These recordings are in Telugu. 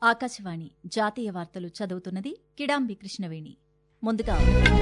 ఆకాశవాణి జాతీయ వార్తలు చదువుతున్నది కిడాంబి కృష్ణవేణి ముందుగా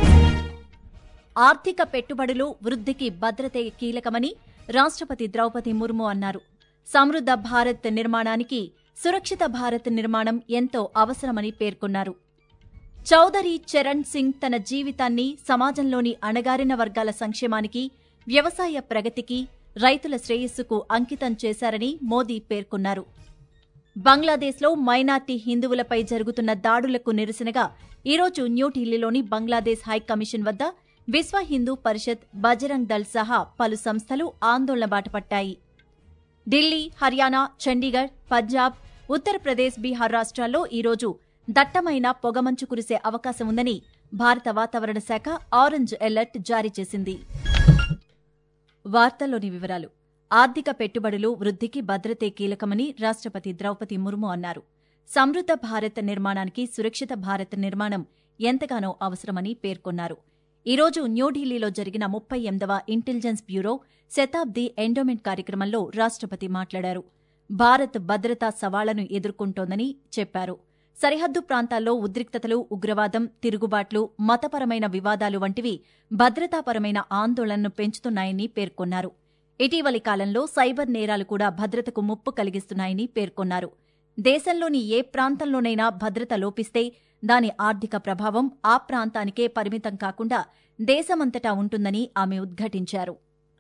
ఆర్థిక పెట్టుబడులు వృద్ధికి భద్రతే కీలకమని రాష్ట్రపతి ద్రౌపది ముర్ము అన్నారు సమృద్ధ భారత్ నిర్మాణానికి సురక్షిత భారత్ నిర్మాణం ఎంతో అవసరమని పేర్కొన్నారు చౌదరి చరణ్ సింగ్ తన జీవితాన్ని సమాజంలోని అణగారిన వర్గాల సంక్షేమానికి వ్యవసాయ ప్రగతికి రైతుల శ్రేయస్సుకు అంకితం చేశారని మోదీ పేర్కొన్నారు బంగ్లాదేశ్లో మైనార్టీ హిందువులపై జరుగుతున్న దాడులకు నిరసనగా ఈరోజు న్యూఢిల్లీలోని బంగ్లాదేశ్ హైకమిషన్ వద్ద విశ్వ హిందూ పరిషత్ బజరంగ్ దళ్ సహా పలు సంస్థలు ఆందోళన బాటపట్టాయి ఢిల్లీ హర్యానా చండీగఢ్ పంజాబ్ ఉత్తరప్రదేశ్ బీహార్ రాష్ట్రాల్లో ఈరోజు దట్టమైన పొగమంచు కురిసే అవకాశం ఉందని భారత వాతావరణ శాఖ ఆరెంజ్ అలర్ట్ జారీ చేసింది వార్తల్లోని వివరాలు ఆర్థిక పెట్టుబడులు వృద్ధికి భద్రతే కీలకమని రాష్ట్రపతి ద్రౌపది ముర్ము అన్నారు సమృద్ధ భారత్ నిర్మాణానికి సురక్షిత భారత్ నిర్మాణం ఎంతగానో అవసరమని పేర్కొన్నారు ఈరోజు న్యూఢిల్లీలో జరిగిన ముప్పై ఎనిమిదవ ఇంటెలిజెన్స్ బ్యూరో శతాబ్ది ఎండోమెంట్ కార్యక్రమంలో రాష్ట్రపతి మాట్లాడారు భారత్ భద్రతా సవాళ్లను ఎదుర్కొంటోందని చెప్పారు సరిహద్దు ప్రాంతాల్లో ఉద్రిక్తతలు ఉగ్రవాదం తిరుగుబాట్లు మతపరమైన వివాదాలు వంటివి భద్రతాపరమైన ఆందోళనను పెంచుతున్నాయని పేర్కొన్నారు ఇటీవలి కాలంలో సైబర్ నేరాలు కూడా భద్రతకు ముప్పు కలిగిస్తున్నాయని పేర్కొన్నారు దేశంలోని ఏ ప్రాంతంలోనైనా భద్రత లోపిస్తే దాని ఆర్థిక ప్రభావం ఆ ప్రాంతానికే పరిమితం కాకుండా దేశమంతటా ఉంటుందని ఆమె ఉద్ఘాటించారు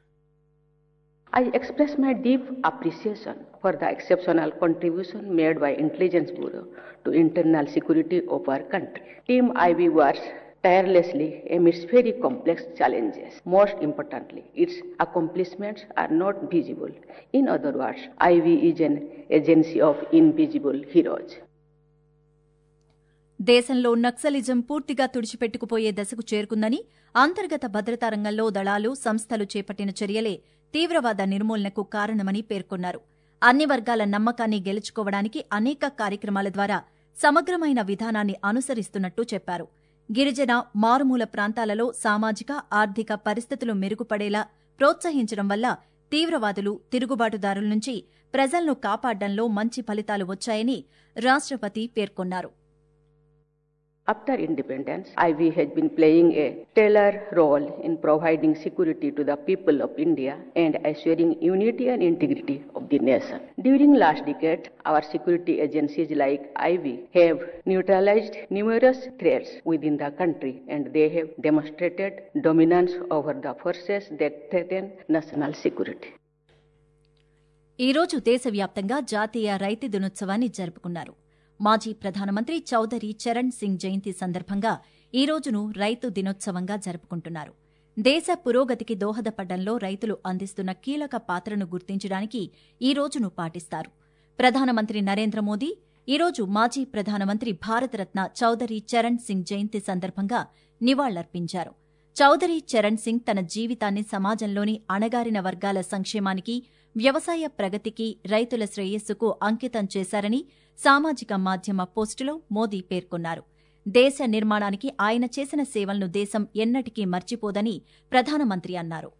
I express my deep appreciation for the exceptional contribution made by Intelligence Bureau to internal security of our country. Team IB works tirelessly amidst very complex challenges. Most importantly, its accomplishments are not visible. In other words, IB is an agency of invisible heroes. దేశంలో నక్సలిజం పూర్తిగా తుడిచిపెట్టుకుపోయే దశకు చేరుకుందని అంతర్గత భద్రతా రంగంలో దళాలు సంస్థలు చేపట్టిన చర్యలే తీవ్రవాద నిర్మూలనకు కారణమని పేర్కొన్నారు అన్ని వర్గాల నమ్మకాన్ని గెలుచుకోవడానికి అనేక కార్యక్రమాల ద్వారా సమగ్రమైన విధానాన్ని అనుసరిస్తున్నట్టు చెప్పారు గిరిజన మారుమూల ప్రాంతాలలో సామాజిక ఆర్థిక పరిస్థితులు మెరుగుపడేలా ప్రోత్సహించడం వల్ల తీవ్రవాదులు తిరుగుబాటుదారుల నుంచి ప్రజలను కాపాడడంలో మంచి ఫలితాలు వచ్చాయని రాష్ట్రపతి పేర్కొన్నారు After independence, IB has been playing a stellar role in providing security to the people of India and assuring unity and integrity of the nation. During last decade, our security agencies like IB have neutralized numerous threats within the country and they have demonstrated dominance over the forces that threaten national security. ఈరోజు దేశవ్యాప్తంగా జాతీయ రైతు దినోత్సవాన్ని జరుపుకున్నారు మాజీ ప్రధానమంత్రి చౌదరి చరణ్ సింగ్ జయంతి సందర్భంగా ఈ రోజును రైతు దినోత్సవంగా జరుపుకుంటున్నారు దేశ పురోగతికి దోహదపడ్డంలో రైతులు అందిస్తున్న కీలక పాత్రను గుర్తించడానికి ఈ రోజును పాటిస్తారు ప్రధానమంత్రి నరేంద్ర మోదీ ఈరోజు మాజీ ప్రధానమంత్రి భారతరత్న చౌదరి చరణ్ సింగ్ జయంతి సందర్భంగా నివాళులర్పించారు చౌదరి చరణ్ సింగ్ తన జీవితాన్ని సమాజంలోని అణగారిన వర్గాల సంక్షేమానికి వ్యవసాయ ప్రగతికి రైతుల శ్రేయస్సుకు అంకితం చేశారని సామాజిక మాధ్యమ పోస్టులో మోదీ పేర్కొన్నారు దేశ నిర్మాణానికి ఆయన చేసిన సేవలను దేశం ఎన్నటికీ మర్చిపోదని ప్రధానమంత్రి అన్నారు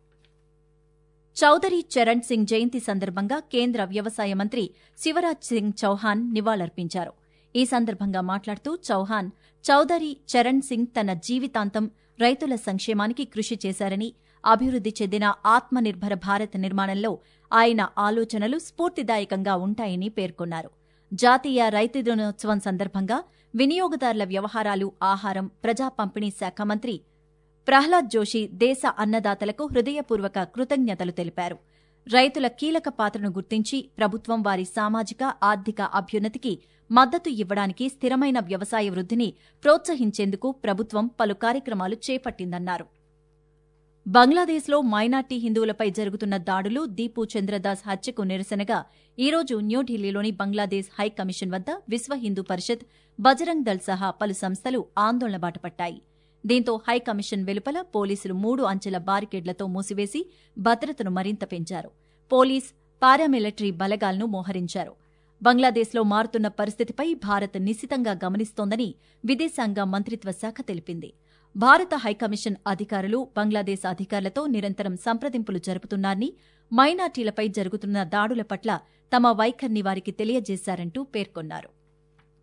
చౌదరి చరణ్ సింగ్ జయంతి సందర్భంగా కేంద్ర వ్యవసాయ మంత్రి శివరాజ్ సింగ్ చౌహాన్ నివాళులర్పించారు ఈ సందర్భంగా మాట్లాడుతూ చౌహాన్ చౌదరి చరణ్ సింగ్ తన జీవితాంతం రైతుల సంక్షేమానికి కృషి చేశారని అభివృద్ది చెందిన ఆత్మనిర్భర భారత్ నిర్మాణంలో ఆయన ఆలోచనలు స్ఫూర్తిదాయకంగా ఉంటాయని పేర్కొన్నారు జాతీయ రైతు దినోత్సవం సందర్భంగా వినియోగదారుల వ్యవహారాలు ఆహారం ప్రజా పంపిణీ శాఖ మంత్రి ప్రహ్లాద్ జోషి దేశ అన్నదాతలకు హృదయపూర్వక కృతజ్ఞతలు తెలిపారు రైతుల కీలక పాత్రను గుర్తించి ప్రభుత్వం వారి సామాజిక ఆర్థిక అభ్యున్నతికి మద్దతు ఇవ్వడానికి స్థిరమైన వ్యవసాయ వృద్ధిని ప్రోత్సహించేందుకు ప్రభుత్వం పలు కార్యక్రమాలు చేపట్టిందన్నారు బంగ్లాదేశ్లో మైనార్టీ హిందువులపై జరుగుతున్న దాడులు దీపు చంద్రదాస్ హత్యకు నిరసనగా ఈరోజు న్యూఢిల్లీలోని బంగ్లాదేశ్ హైకమిషన్ వద్ద విశ్వ హిందూ పరిషత్ బజరంగ్ దళ్ సహా పలు సంస్థలు ఆందోళన బాటపట్టాయి దీంతో హైకమిషన్ వెలుపల పోలీసులు మూడు అంచెల బారికేడ్లతో మూసివేసి భద్రతను మరింత పెంచారు పోలీస్ పారామిలిటరీ బలగాలను మోహరించారు బంగ్లాదేశ్లో మారుతున్న పరిస్థితిపై భారత్ నిశితంగా గమనిస్తోందని విదేశాంగ మంత్రిత్వ శాఖ తెలిపింది భారత హైకమిషన్ అధికారులు బంగ్లాదేశ్ అధికారులతో నిరంతరం సంప్రదింపులు జరుపుతున్నారని మైనార్టీలపై జరుగుతున్న దాడుల పట్ల తమ వైఖరిని వారికి తెలియజేశారంటూ పేర్కొన్నారు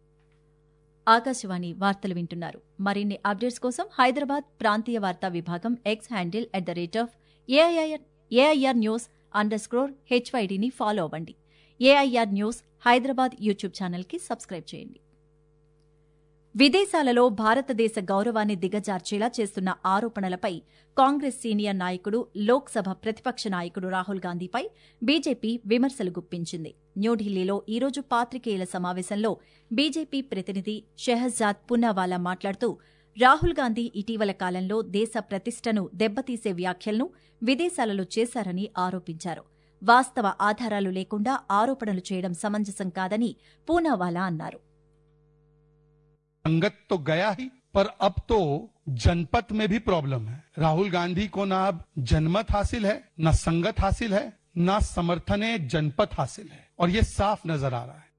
ఆకాశవాణి వార్తలు వింటున్నారు మరిన్ని అప్డేట్స్ కోసం హైదరాబాద్ ప్రాంతీయ వార్తా విభాగం X handle at the rate of AIR AIR news underscore హెచ్వైడిని ఫాలో అవ్వండి ఏఐఆర్ న్యూస్ హైదరాబాద్ యూట్యూబ్ ఛానల్కి సబ్స్క్రైబ్ చేయండి విదేశాలలో భారతదేశ గౌరవాన్ని దిగజార్చేలా చేస్తున్న ఆరోపణలపై కాంగ్రెస్ సీనియర్ నాయకుడు లోక్సభ ప్రతిపక్ష నాయకుడు రాహుల్ గాంధీపై బీజేపీ విమర్శలు గుప్పించింది న్యూఢిల్లీలో ఈరోజు పాత్రికేయుల సమావేశంలో బీజేపీ ప్రతినిధి షెహజాద్ పున్నావాలా మాట్లాడుతూ రాహుల్ గాంధీ ఇటీవల కాలంలో దేశ ప్రతిష్టను దెబ్బతీసే వ్యాఖ్యలను విదేశాలలో చేశారని ఆరోపించారు వాస్తవ ఆధారాలు లేకుండా ఆరోపణలు చేయడం సమంజసం కాదని పూనావాలా అన్నారు संगत तो गया ही पर अब तो जनपथ में भी प्रॉब्लम है राहुल गांधी को ना अब जनमत हासिल है ना संगत हासिल है ना समर्थने जनपथ हासिल है और ये साफ नजर आ रहा है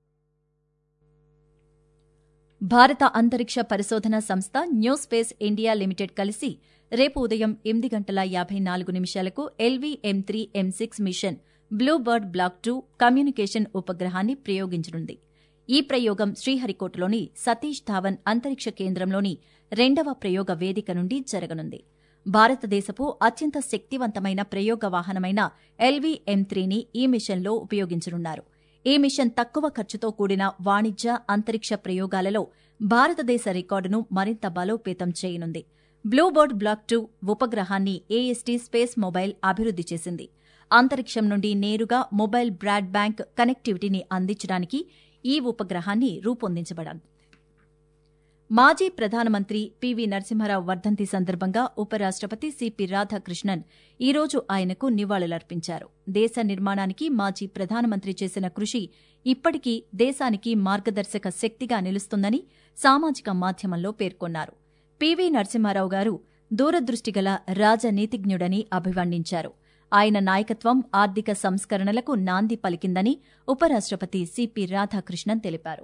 భారత అంతరిక్ష పరిశోధన సంస్థ న్యూ స్పేస్ ఇండియా లిమిటెడ్ కలిసి రేపు ఉదయం ఎనిమిది గంటల యాభై నాలుగు నిమిషాలకు LV M three M six mission blue bird block two communication ఉపగ్రహాన్ని ప్రయోగించనుంది ఈ ప్రయోగం శ్రీహరికోటలోని సతీష్ ధావన్ అంతరిక్ష కేంద్రంలోని రెండవ ప్రయోగ వేదిక నుండి జరగనుంది భారతదేశపు అత్యంత శక్తివంతమైన ప్రయోగ వాహనమైన ఎల్వీ ఎం త్రీని ఈ మిషన్లో ఉపయోగించనున్నారు ఈ మిషన్ తక్కువ ఖర్చుతో కూడిన వాణిజ్య అంతరిక్ష ప్రయోగాలలో భారతదేశ రికార్డును మరింత బలోపేతం చేయనుంది బ్లూబర్డ్ బ్లాక్ టూ ఉపగ్రహాన్ని ఏఎస్టీ స్పేస్ మొబైల్ అభివృద్ది చేసింది అంతరిక్షం నుండి నేరుగా మొబైల్ బ్రాడ్ బ్యాంక్ కనెక్టివిటీని అందించడానికి ఈ ఉపగ్రహాన్ని రూపొందించబడింది మాజీ ప్రధానమంత్రి పివి నరసింహారావు వర్ధంతి సందర్భంగా ఉపరాష్టపతి సిపి రాధాకృష్ణన్ ఈరోజు ఆయనకు నివాళులర్పించారు దేశ నిర్మాణానికి మాజీ ప్రధానమంత్రి చేసిన కృషి ఇప్పటికీ దేశానికి మార్గదర్శక శక్తిగా నిలుస్తుందని సామాజిక మాధ్యమంలో పేర్కొన్నారు పివి నరసింహారావు గారు దూరదృష్టిగల రాజనీతిజ్ఞుడని అభివర్ణించారు ఆయన నాయకత్వం ఆర్థిక సంస్కరణలకు నాంది పలికిందని ఉపరాష్టపతి సిపి రాధాకృష్ణన్ తెలిపారు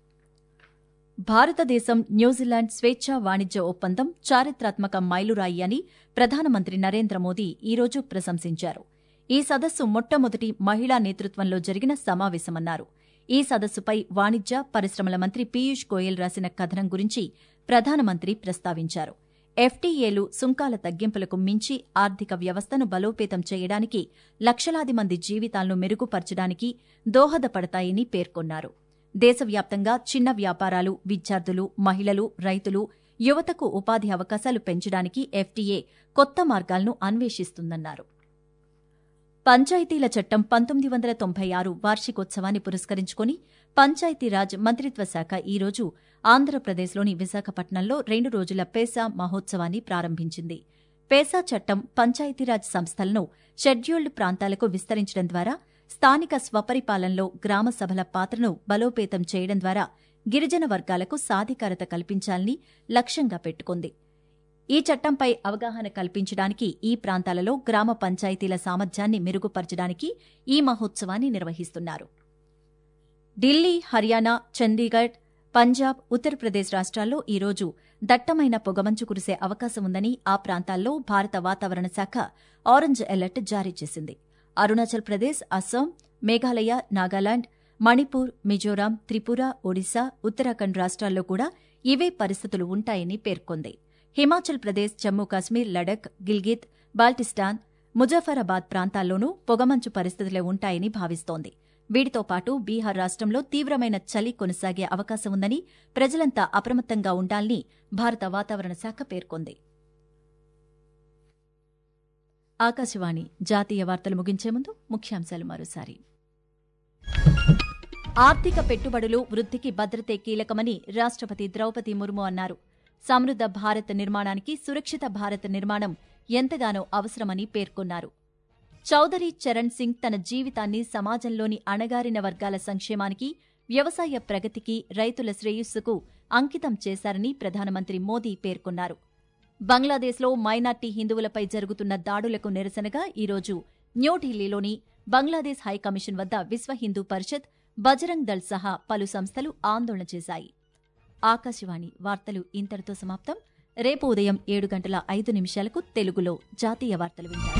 భారతదేశం న్యూజిలాండ్ స్వేచ్ఛా వాణిజ్య ఒప్పందం చారిత్రాత్మక మైలురాయి అని ప్రధానమంత్రి నరేంద్ర మోదీ ఈరోజు ప్రశంసించారు ఈ సదస్సు మొట్టమొదటి మహిళా నేతృత్వంలో జరిగిన సమావేశమన్నారు ఈ సదస్సుపై వాణిజ్య పరిశ్రమల మంత్రి పీయూష్ గోయల్ రాసిన కథనం గురించి ప్రధానమంత్రి ప్రస్తావించారు ఎఫ్టీఏలు సుంకాల తగ్గింపులకు మించి ఆర్థిక వ్యవస్థను బలోపేతం చేయడానికి లక్షలాది మంది జీవితాలను మెరుగుపరచడానికి దోహదపడతాయని పేర్కొన్నారు దేశవ్యాప్తంగా చిన్న వ్యాపారాలు విద్యార్థులు మహిళలు రైతులు యువతకు ఉపాధి అవకాశాలు పెంచడానికి ఎఫ్టీఏ కొత్త మార్గాలను అన్వేషిస్తుందన్నారు పంచాయతీల చట్టం పంతొమ్మిది వందల తొంభై ఆరు వార్షికోత్సవాన్ని పురస్కరించుకుని పంచాయతీరాజ్ మంత్రిత్వ శాఖ ఈరోజు ఆంధ్రప్రదేశ్లోని విశాఖపట్నంలో రెండు రోజుల పేసా మహోత్సవాన్ని ప్రారంభించింది పేసా చట్టం పంచాయతీరాజ్ సంస్థలను షెడ్యూల్డ్ ప్రాంతాలకు విస్తరించడం ద్వారా స్థానిక స్వపరిపాలనలో గ్రామ సభల పాత్రను బలోపేతం చేయడం ద్వారా గిరిజన వర్గాలకు సాధికారత కల్పించాలని లక్ష్యంగా పెట్టుకుంది ఈ చట్టంపై అవగాహన కల్పించడానికి ఈ ప్రాంతాలలో గ్రామ పంచాయతీల సామర్థ్యాన్ని మెరుగుపరచడానికి ఈ మహోత్సవాన్ని నిర్వహిస్తున్నారు ఢిల్లీ హర్యానా చండీగఢ్ పంజాబ్ ఉత్తరప్రదేశ్ రాష్ట్రాల్లో ఈరోజు దట్టమైన పొగమంచు కురిసే అవకాశం ఉందని ఆ ప్రాంతాల్లో భారత వాతావరణ శాఖ ఆరెంజ్ అలర్ట్ జారీ చేసింది అరుణాచల్ ప్రదేశ్ అస్సాం మేఘాలయ నాగాలాండ్ మణిపూర్ మిజోరాం త్రిపుర ఒడిశా ఉత్తరాఖండ్ రాష్ట్రాల్లో కూడా ఇవే పరిస్థితులు ఉంటాయని పేర్కొంది హిమాచల్ ప్రదేశ్ జమ్మూ కాశ్మీర్ లడక్ గిల్గిత్ బాల్టిస్టాన్ ముజఫరాబాద్ ప్రాంతాల్లోనూ పొగమంచు పరిస్థితులే ఉంటాయని భావిస్తోంది వీటితో పాటు బీహార్ రాష్ట్రంలో తీవ్రమైన చలి కొనసాగే అవకాశం ఉందని ప్రజలంతా అప్రమత్తంగా ఉండాలని భారత వాతావరణ శాఖ పేర్కొంది ఆకాశవాణి జాతీయ వార్తలు ముగించే ముందు ముఖ్యాంశాలు మరోసారి ఆర్థిక పెట్టుబడులు వృద్ధికి భద్రతే కీలకమని రాష్ట్రపతి ద్రౌపది ముర్ము అన్నారు సమృద్ధ భారత్ నిర్మాణానికి సురక్షిత భారత్ నిర్మాణం ఎంతగానో అవసరమని పేర్కొన్నారు చౌదరి చరణ్ సింగ్ తన జీవితాన్ని సమాజంలోని అణగారిన వర్గాల సంక్షేమానికి వ్యవసాయ ప్రగతికి రైతుల శ్రేయస్సుకు అంకితం చేశారని ప్రధానమంత్రి మోదీ పేర్కొన్నారు బంగ్లాదేశ్లో మైనార్టీ హిందువులపై జరుగుతున్న దాడులకు నిరసనగా ఈరోజు న్యూఢిల్లీలోని బంగ్లాదేశ్ హైకమిషన్ వద్ద విశ్వ హిందూ పరిషత్ బజరంగ్ దళ్ సహా పలు సంస్థలు ఆందోళన చేశాయి ఆకాశవాణి వార్తలు ఇంతటితో సమాప్తం రేపు ఉదయం ఏడు గంటల ఐదు నిమిషాలకు తెలుగులో జాతీయ వార్తలు వింటారు